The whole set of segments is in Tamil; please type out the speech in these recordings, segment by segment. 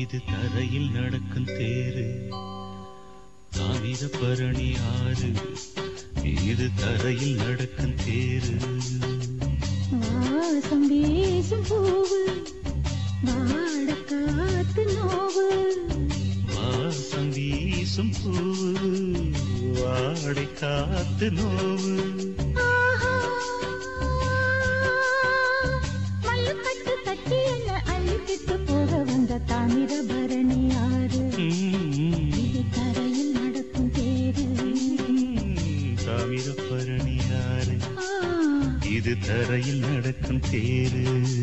இது தரையில் நடக்கும் தேரு தாமிர பரணி ஆறு இது தரையில் நடக்கும் தேரு வாசம் வீசும் பூவு வாட காத்து நோவு வாசம் வீசும் பூவு வாடை காத்து நோவு ஆஹா. மல்லுக்கட்டு கட்டி என்ன அள்ளிக்கிட்டு போக வந்த தாமிர பரணி ஆறு ம், இது தரையில் நடக்கும் தேரு தாமிர பரணி ஆறு ஆ. இது தரையில் நடக்கும் தேரு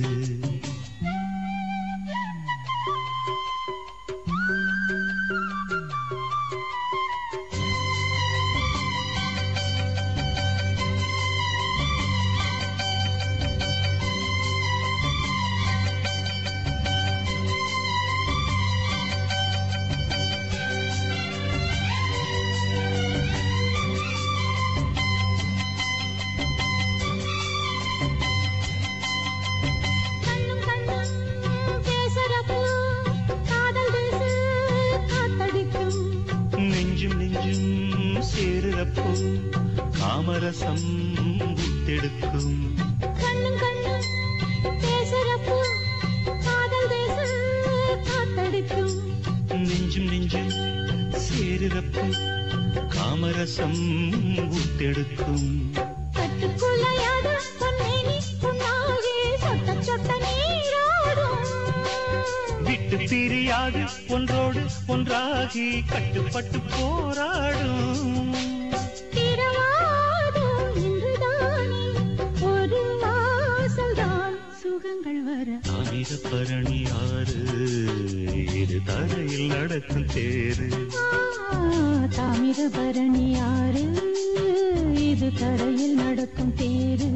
கண்ணும் கண்ணும் பேசுறப்போ காதல் தேசு காத்தடிக்கும் நெஞ்சும் நெஞ்சும் சேருறப்போ காமரசம் முத்தெடுக்கும் கண்ணும் கண்ணும் பேசுறப்போ காதல் தேசு காத்தடிக்கும் நெஞ்சும் நெஞ்சும் சேருறப்போ காமரசம் முத்தெடுக்கும் கட்டுக்குள்ளையாத பொன்னேனி புண்ணாகி சொட்ட சொட்ட நீராடும் விட்டு பிரியாது ஒன்றோடு ஒன்றாகி கட்டுப்பட்டு போராடும் திரவாதும் இன்றுதானே ஒரு வாசல்தான் சுகங்கள் வர தாமிர பரணி ஆறு இது தரையில் நடக்கும் தேரு ஆ, தாமிரபரணி ஆறு இது கரையில் நடக்கும் தேரு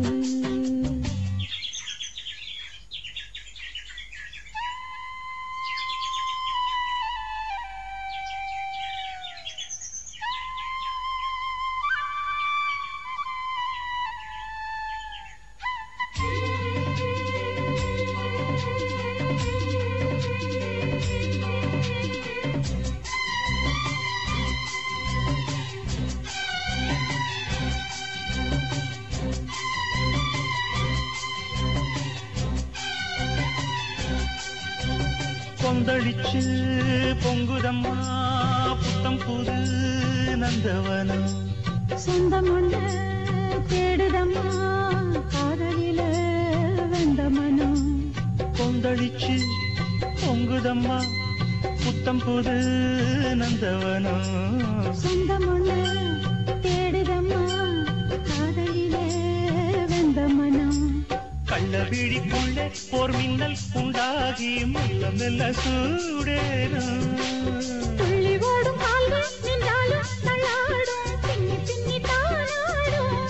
கொந்தளிச்சு பொங்குதம்மா புத்தம் புது நந்தவனம் சொந்தம் ஒண்ணு தேடுதம்மா காதலில வந்த மனம் கொந்தளிச்சு பொங்குதம்மா புத்தம் புது நந்தவனம் சொந்தம் ஒண்ணு தேடுதம்மா காதலில வந்த மனம் கள்ள விழிக்குள்ளே போர் மின்னல் உண்டாகி மெல்ல மெல்ல சூடேறும் துள்ளி ஓடும் கால்கள் நின்றாலும் தள்ளாடும் பின்னி பின்னி தானாடும்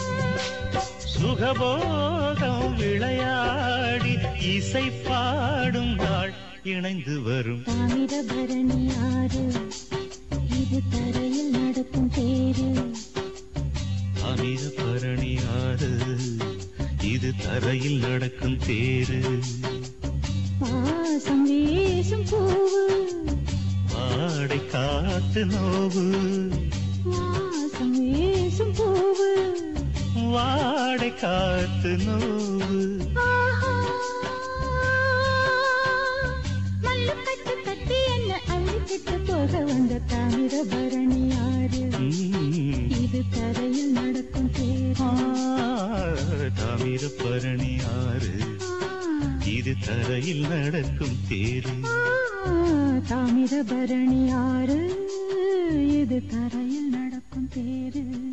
சுகபோகம் விளையாடி இசை பாடும் நாள் இணைந்து வரும் தாமிரபரணி ஆறு இது தரையில் நடக்கும் தேரு அமிர பரணி ஆறு இது தரையில் நடக்கும் தேரு வாசம் வீசும் பூவு வாடை காத்து நோவு வாசம் வீசும் பூவு வாடை காத்து நோவு ஆஹா. மல்லுக்கட்டு கட்டி என்ன அள்ளிக்கிட்டு போக வந்த தாமிரபரணி ஆறு ம். இது தரையில் நடக்கும் தேரு தாமிர பரணி ஆறு இது தரையில் நடக்கும் தேரு தாமிரபரணி ஆறு இது தரையில் நடக்கும் தேரு